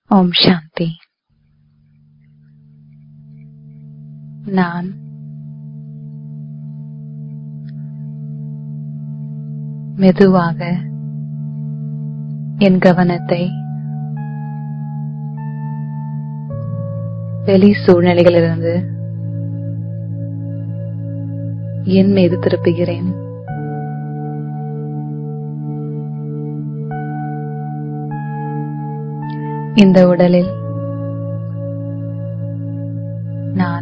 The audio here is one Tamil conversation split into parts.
ஓம் சாந்தி நான் மெதுவாக என் கவனத்தை வெளி சூழ்நிலைகளிலிருந்து என் மீது திருப்புகிறேன் இந்த உடலில் நான்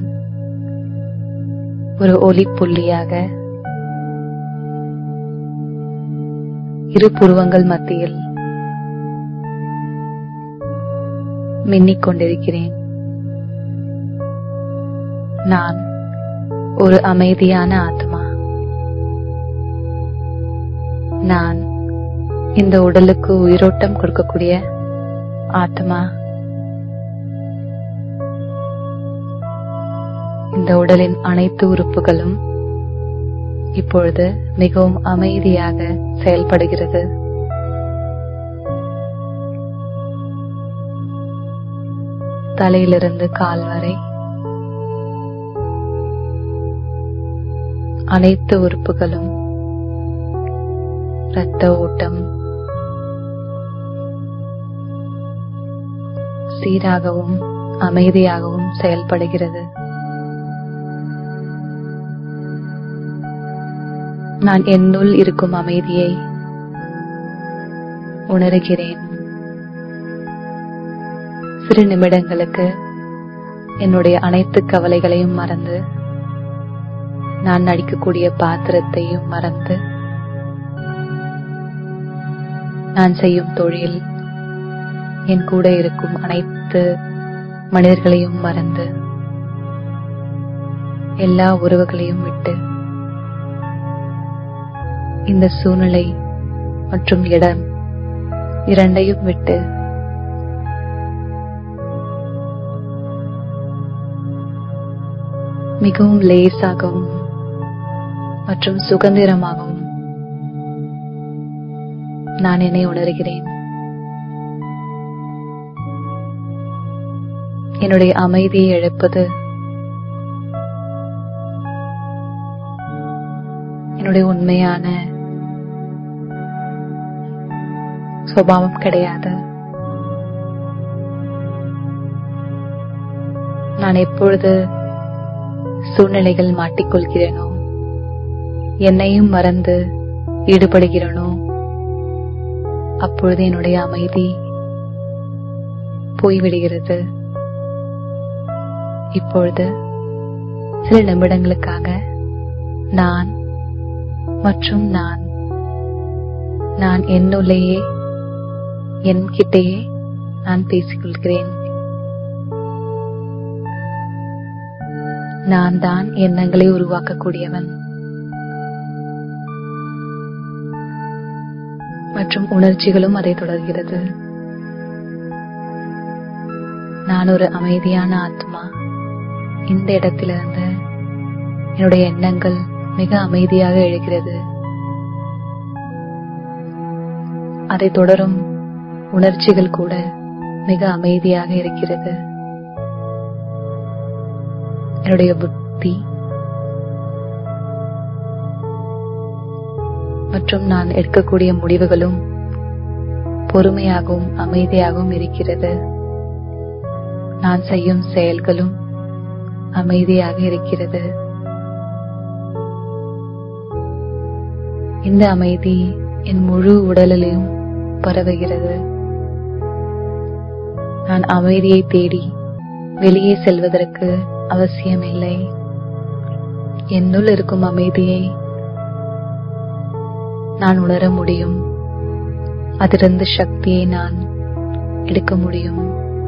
ஒரு ஒளி புள்ளியாக இரு புருவங்கள் மத்தியில் மின்னிக் கொண்டிருக்கிறேன் நான் ஒரு அமைதியான ஆத்மா நான் இந்த உடலுக்கு உயிரோட்டம் கொடுக்கக்கூடிய ஆத்மா இந்த உடலின் அனைத்து உறுப்புகளும் இப்பொழுது மிகவும் அமைதியாக செயல்படுகிறது தலையிலிருந்து கால் வரை அனைத்து உறுப்புகளும் இரத்த ஓட்டம் சீராகவும் அமைதியாகவும் செயல்படுகிறது நான் என்னுள் இருக்கும் அமைதியை உணர்கிறேன் சிறு நிமிடங்களுக்கு என்னுடைய அனைத்து கவலைகளையும் மறந்து நான் நடிக்கக்கூடிய பாத்திரத்தையும் மறந்து நான் செய்யும் தொழில் என் கூட இருக்கும் அனைத்து மனிதர்களையும் மறந்து எல்லா உறவுகளையும் விட்டு இந்த சூழ்நிலை மற்றும் இடம் இரண்டையும் விட்டு மிகவும் லேசாகவும் மற்றும் சுதந்திரமாகவும் நான் என்னை உணர்கிறேன் என்னுடைய அமைதியை இழப்பது என்னுடைய உண்மையான சுபாவம் கிடையாது நான் எப்பொழுது சூழ்நிலைகள் மாட்டிக்கொள்கிறேனோ என்னையும் மறந்து ஈடுபடுகிறேனோ அப்பொழுது என்னுடைய அமைதி போய்விடுகிறது இப்பொழுது சில நிமிடங்களுக்காக நான் மற்றும் நான் நான் என்னுள்ளேயே என்கிட்டயே நான் பேசிக்கொள்கிறேன் நான் தான் எண்ணங்களை உருவாக்கக்கூடியவன் மற்றும் உணர்ச்சிகளும் அதை தொடர்கிறது நான் ஒரு அமைதியான ஆத்மா இந்த இடத்திலிருந்து என்னுடைய எண்ணங்கள் மிக அமைதியாக எழுகிறது அதை தொடரும் உணர்ச்சிகள் கூட மிக அமைதியாக இருக்கிறது என்னுடைய புத்தி மற்றும் நான் எடுக்கக்கூடிய முடிவுகளும் பொறுமையாகவும் அமைதியாகவும் இருக்கிறது நான் செய்யும் செயல்களும் அமைதியாக இருக்கிறது இந்த அமைதி என் முழு உடலிலும் பரவுகிறது நான் அமைதியை தேடி வெளியே செல்வதற்கு அவசியமில்லை என்னுள் இருக்கும் அமைதியை நான் உணர முடியும் அதிலிருந்து சக்தியை நான் எடுக்க முடியும்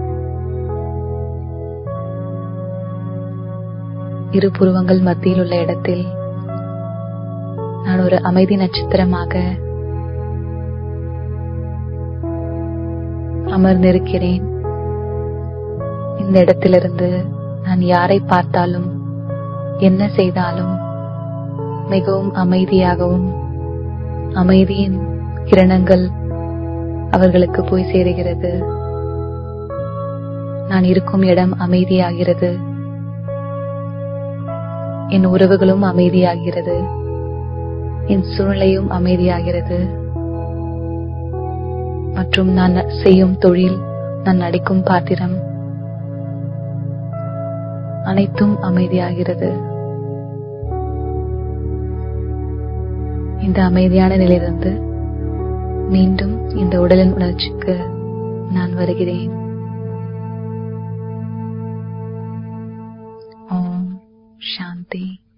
இரு புருவங்கள் மத்தியில் உள்ள இடத்தில் நான் ஒரு அமைதி நட்சத்திரமாக அமர்ந்திருக்கிறேன் இந்த இடத்திலிருந்து நான் யாரை பார்த்தாலும் என்ன செய்தாலும் மிகவும் அமைதியாகவும் அமைதியின் கிரணங்கள் அவர்களுக்கு போய் சேருகிறது நான் இருக்கும் இடம் அமைதியாகிறது என் உறவுகளும் அமைதியாகிறது என் சூழ்நிலையும் அமைதியாகிறது மற்றும் நான் செய்யும் தொழில் நான் நடிக்கும் பாத்திரம் அனைத்தும் அமைதியாகிறது இந்த அமைதியான நிலையிலிருந்து மீண்டும் இந்த உடலின் உணர்ச்சிக்கு நான் வருகிறேன் ஓம் சாந்தி